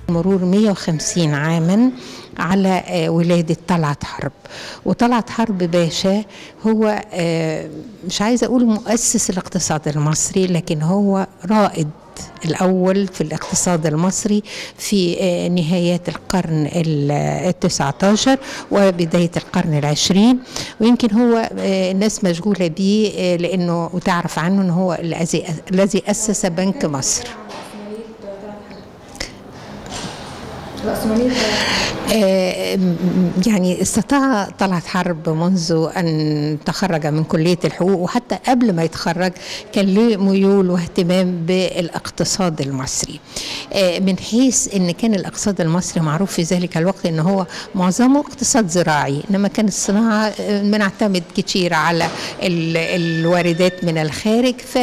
مرور 150 عاما على ولادة طلعت حرب وطلعت حرب باشا هو مش عايزة أقول مؤسس الاقتصاد المصري لكن هو رائد الأول في الاقتصاد المصري في نهايات القرن التسعة عشر وبداية القرن العشرين ويمكن هو الناس مشغولة به لأنه وتعرف عنه أنه هو الذي أسس بنك مصر آه يعني استطاع طلعت حرب منذ أن تخرج من كلية الحقوق وحتى قبل ما يتخرج كان له ميول واهتمام بالاقتصاد المصري آه من حيث أن كان الاقتصاد المصري معروف في ذلك الوقت أنه هو معظمه اقتصاد زراعي إنما كانت الصناعة بنعتمد كتير على الواردات من الخارج ف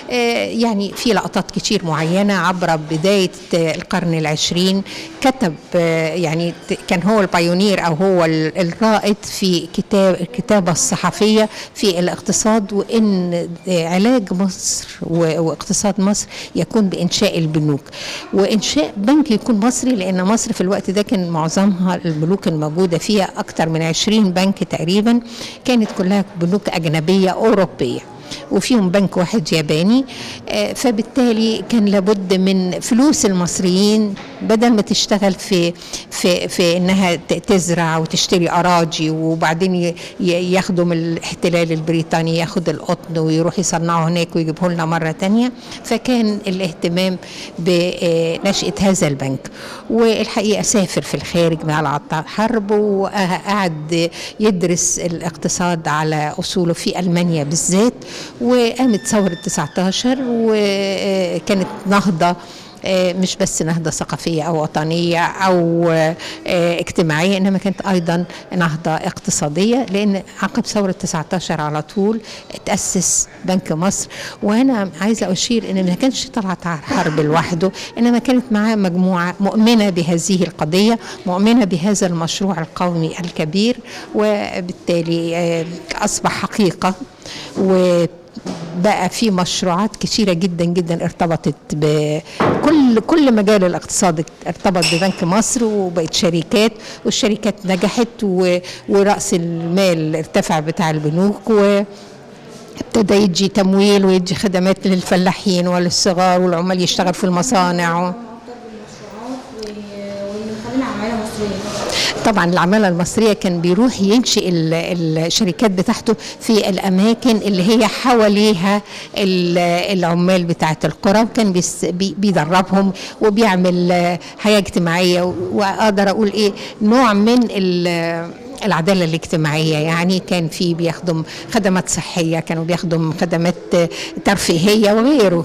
يعني في لقطات كتير معينة عبر بداية القرن العشرين كتب يعني كان هو البايونير او هو الرائد في كتاب الكتابه الصحفيه في الاقتصاد وان علاج مصر واقتصاد مصر يكون بانشاء البنوك وانشاء بنك يكون مصري لان مصر في الوقت ده كان معظمها البنوك الموجوده فيها اكثر من 20 بنك تقريبا كانت كلها بنوك اجنبيه اوروبيه وفيهم بنك واحد ياباني فبالتالي كان لابد من فلوس المصريين بدل ما تشتغل في في في انها تزرع وتشتري اراضي وبعدين ياخدوا من الاحتلال البريطاني ياخد القطن ويروح يصنعه هناك ويجيبه لنا مره تانية فكان الاهتمام بنشاه هذا البنك والحقيقه سافر في الخارج مع الحرب وقعد يدرس الاقتصاد على اصوله في المانيا بالذات وقامت ثورة 19 وكانت نهضة مش بس نهضة ثقافية أو وطنية أو اجتماعية إنما كانت أيضا نهضة اقتصادية لأن عقب ثورة 19 على طول تأسس بنك مصر وأنا عايزة أشير إن ما كانش طلعت حرب لوحده إنما كانت معاه مجموعة مؤمنة بهذه القضية مؤمنة بهذا المشروع القومي الكبير وبالتالي أصبح حقيقة و بقى في مشروعات كثيره جدا جدا ارتبطت بكل كل مجال الاقتصاد ارتبط ببنك مصر وبقت شركات والشركات نجحت وراس المال ارتفع بتاع البنوك و ابتدى يجي تمويل ويجي خدمات للفلاحين وللصغار والعمال يشتغل في المصانع طبعا العمالة المصرية كان بيروح ينشئ الشركات بتاعته في الأماكن اللي هي حواليها العمال بتاعة القرى وكان بيدربهم وبيعمل حياة اجتماعية وأقدر أقول إيه نوع من العداله الاجتماعيه يعني كان في بيخدم خدمات صحيه كانوا بيخدم خدمات ترفيهيه وغيره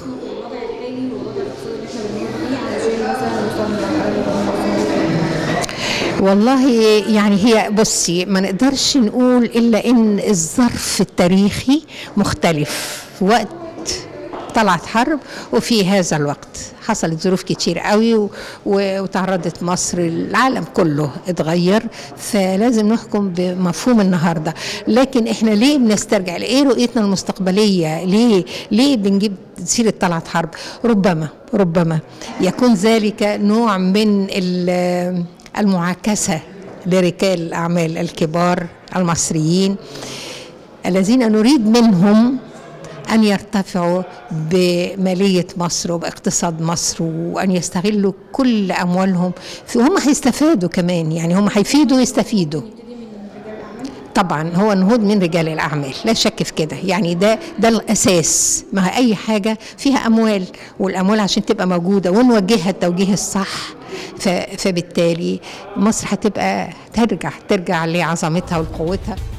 والله يعني هي بصي ما نقدرش نقول الا ان الظرف التاريخي مختلف في وقت طلعت حرب وفي هذا الوقت حصلت ظروف كتير قوي وتعرضت مصر العالم كله اتغير فلازم نحكم بمفهوم النهارده لكن احنا ليه بنسترجع لايه رؤيتنا المستقبليه ليه ليه بنجيب سيره طلعت حرب ربما ربما يكون ذلك نوع من المعاكسه لرجال الاعمال الكبار المصريين الذين نريد منهم أن يرتفعوا بمالية مصر وباقتصاد مصر وأن يستغلوا كل أموالهم وهم هيستفادوا كمان يعني هم هيفيدوا ويستفيدوا طبعا هو نهوض من رجال الاعمال لا شك في كده يعني ده ده الاساس ما اي حاجه فيها اموال والاموال عشان تبقى موجوده ونوجهها التوجيه الصح فبالتالي مصر هتبقى ترجع ترجع لعظمتها وقوتها